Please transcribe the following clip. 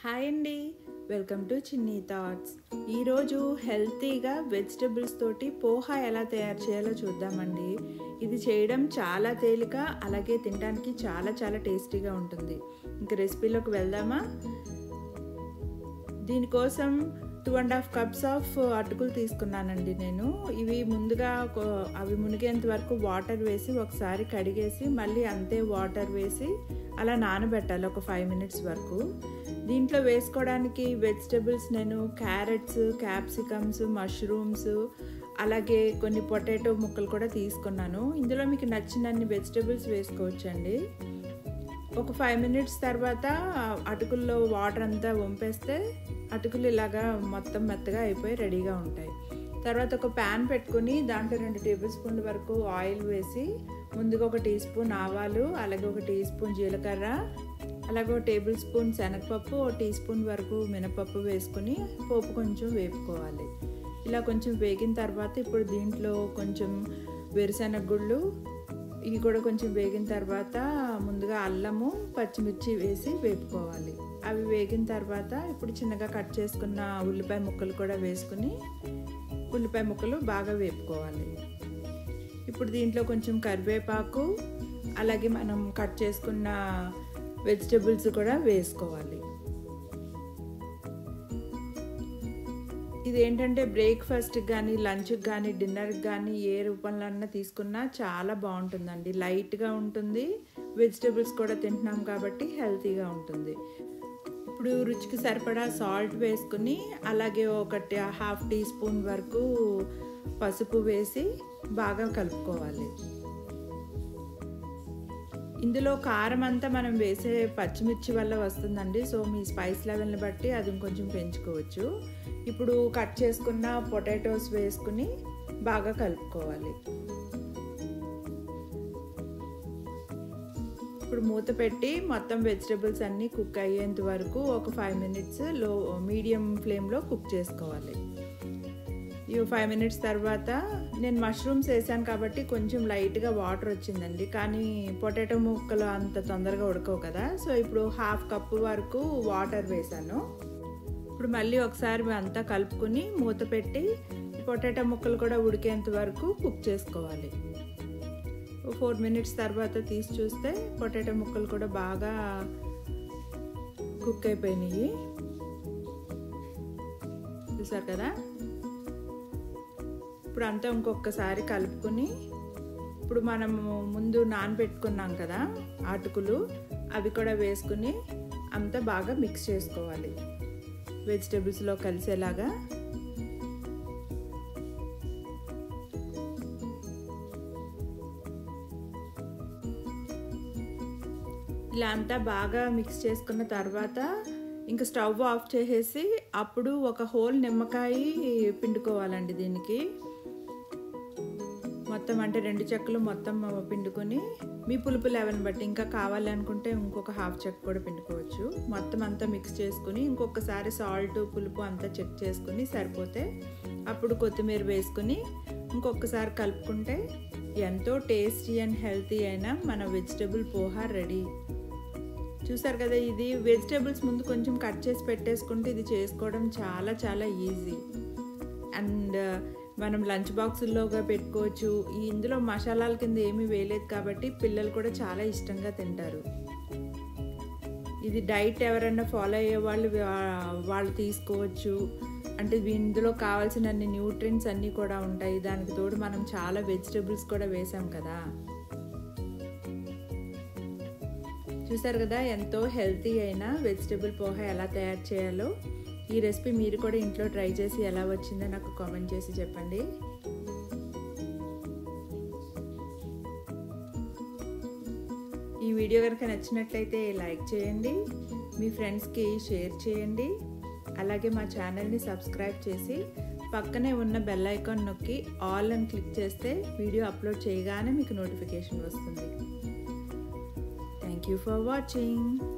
Hi అండి welcome to చిన్ని thoughts ఈరోజు హెల్తీగా వెజిటబుల్స్ తోటి పోహా ఎలా తయారు చేయాలో చూద్దామండి ఇది చేయడం చాలా తేలిక అలాగే తినడానికి చాలా చాలా టేస్టీగా ఉంటుంది ఇంక రెసిపీలోకి వెళ్దామా దీనికోసం two and half cups of అటుకులు తీసుకున్నానండి నేను ఇవి ముందుగా ఒక- అవి మునిగేంత వరకు వాటర్ వేసి ఒకసారి కడిగేసి మళ్ళీ అంతే వాటర్ వేసి అలా నానబెట్టాలి ఒక ఫైవ్ మినిట్స్ వరకు దీంట్లో వేసుకోవడానికి వెజిటబుల్స్ నేను క్యారెట్స్ క్యాప్సికమ్స్ మష్రూమ్స్ అలాగే కొన్ని పొటాటో ముక్కలు కూడా తీసుకున్నాను ఇందులో మీకు నచ్చినన్ని వెజిటబుల్స్ వేసుకోవచ్చండి ఒక ఫైవ్ మినిట్స్ తర్వాత అటుకుల్లో వాటర్ అంతా వంపేస్తే అటుకులు ఇలాగా మొత్తం మెత్తగా అయిపోయి రెడీగా ఉంటాయి తర్వాత ఒక ప్యాన్ పెట్టుకుని దాంట్లో రెండు టేబుల్ స్పూన్ల వరకు ఆయిల్ వేసి ముందుగా ఒక టీ స్పూన్ ఆవాలు అలాగే ఒక టీ స్పూన్ జీలకర్ర అలాగే ఒక టేబుల్ స్పూన్ శనగపప్పు ఒక టీ స్పూన్ వరకు మినపప్పు వేసుకుని పోపు కొంచెం వేపుకోవాలి ఇలా కొంచెం వేగిన తర్వాత ఇప్పుడు దీంట్లో కొంచెం వేరుశెనగ గుళ్ళు ఇవి కూడా కొంచెం వేగిన తర్వాత ముందుగా అల్లము పచ్చిమిర్చి వేసి వేపుకోవాలి అవి వేగిన తర్వాత ఇప్పుడు చిన్నగా కట్ చేసుకున్న ఉల్లిపాయ ముక్కలు కూడా వేసుకుని ఉల్లిపాయ ముక్కలు బాగా వేపుకోవాలి ఇప్పుడు దీంట్లో కొంచెం కరివేపాకు అలాగే మనం కట్ చేసుకున్న వెజిటబుల్స్ కూడా వేసుకోవాలి ఇది ఏంటంటే బ్రేక్ఫాస్ట్కి కానీ లంచ్కి కానీ డిన్నర్కి కానీ ఏ రూపంలో అన్నా తీసుకున్నా చాలా బాగుంటుందండి లైట్గా ఉంటుంది వెజిటబుల్స్ కూడా తింటున్నాం కాబట్టి హెల్తీగా ఉంటుంది ఇప్పుడు రుచికి సరిపడా సాల్ట్ వేసుకుని అలాగే ఒకటి హాఫ్ టీ స్పూన్ వరకు పసుపు వేసి బాగా కలుపుకోవాలి ఇందులో కారం అంతా మనం వేసే పచ్చిమిర్చి వల్ల వస్తుందండి సో మీ స్పైస్ లెవెల్ని బట్టి అది ఇంకొంచెం పెంచుకోవచ్చు ఇప్పుడు కట్ చేసుకున్న పొటాటోస్ వేసుకుని బాగా కలుపుకోవాలి ఇప్పుడు మూత పెట్టి మొత్తం వెజిటబుల్స్ అన్నీ కుక్ అయ్యేంత వరకు ఒక ఫైవ్ మినిట్స్ లో మీడియం ఫ్లేమ్లో కుక్ చేసుకోవాలి ఈ ఫైవ్ మినిట్స్ తర్వాత నేను మష్రూమ్స్ వేసాను కాబట్టి కొంచెం లైట్గా వాటర్ వచ్చిందండి కానీ పొటాటో ముక్కలు అంత తొందరగా ఉడకవు కదా సో ఇప్పుడు హాఫ్ కప్పు వరకు వాటర్ వేసాను ఇప్పుడు మళ్ళీ ఒకసారి అంతా కలుపుకుని మూత పెట్టి పొటాటో ముక్కలు కూడా ఉడికేంత వరకు కుక్ చేసుకోవాలి ఫోర్ మినిట్స్ తర్వాత తీసి చూస్తే పొటాటో ముక్కలు కూడా బాగా కుక్ అయిపోయినాయి చూసారు కదా ఇప్పుడు అంతా ఇంకొకసారి కలుపుకొని ఇప్పుడు మనము ముందు నానబెట్టుకున్నాం కదా అటుకులు అవి కూడా వేసుకుని అంతా బాగా మిక్స్ చేసుకోవాలి వెజిటేబుల్స్లో కలిసేలాగా ఇలా అంతా బాగా మిక్స్ చేసుకున్న తర్వాత ఇంకా స్టవ్ ఆఫ్ చేసేసి అప్పుడు ఒక హోల్ నిమ్మకాయ పిండుకోవాలండి దీనికి మొత్తం అంటే రెండు చెక్కలు మొత్తం పిండుకొని మీ పులుపు లెవెన్ బట్టి ఇంకా కావాలి అనుకుంటే ఇంకొక హాఫ్ చెక్క కూడా పిండుకోవచ్చు మొత్తం అంతా మిక్స్ చేసుకుని ఇంకొకసారి సాల్ట్ పులుపు అంతా చెక్ చేసుకుని సరిపోతే అప్పుడు కొత్తిమీర వేసుకుని ఇంకొకసారి కలుపుకుంటే ఎంతో టేస్టీ అండ్ హెల్తీ అయిన మన వెజిటబుల్ పోహా రెడీ చూసారు కదా ఇది వెజిటేబుల్స్ ముందు కొంచెం కట్ చేసి పెట్టేసుకుంటే ఇది చేసుకోవడం చాలా చాలా ఈజీ అండ్ మనం లంచ్ బాక్సుల్లోగా పెట్టుకోవచ్చు ఈ ఇందులో మసాలాల కింద ఏమీ వేయలేదు కాబట్టి పిల్లలు కూడా చాలా ఇష్టంగా తింటారు ఇది డైట్ ఎవరైనా ఫాలో అయ్యే వాళ్ళు వాళ్ళు తీసుకోవచ్చు అంటే ఇందులో కావాల్సిన అన్ని న్యూట్రియంట్స్ అన్నీ కూడా ఉంటాయి దానికి తోడు మనం చాలా వెజిటేబుల్స్ కూడా వేసాం కదా చూసారు కదా ఎంతో హెల్తీ అయిన వెజిటేబుల్ పోహా ఎలా తయారు చేయాలో ఈ రెసిపీ మీరు కూడా ఇంట్లో ట్రై చేసి ఎలా వచ్చిందో నాకు కామెంట్ చేసి చెప్పండి ఈ వీడియో కనుక నచ్చినట్లయితే లైక్ చేయండి మీ ఫ్రెండ్స్కి షేర్ చేయండి అలాగే మా ఛానల్ని సబ్స్క్రైబ్ చేసి పక్కనే ఉన్న బెల్ ఐకాన్ నొక్కి ఆల్ అని క్లిక్ చేస్తే వీడియో అప్లోడ్ చేయగానే మీకు నోటిఫికేషన్ వస్తుంది Thank you for watching.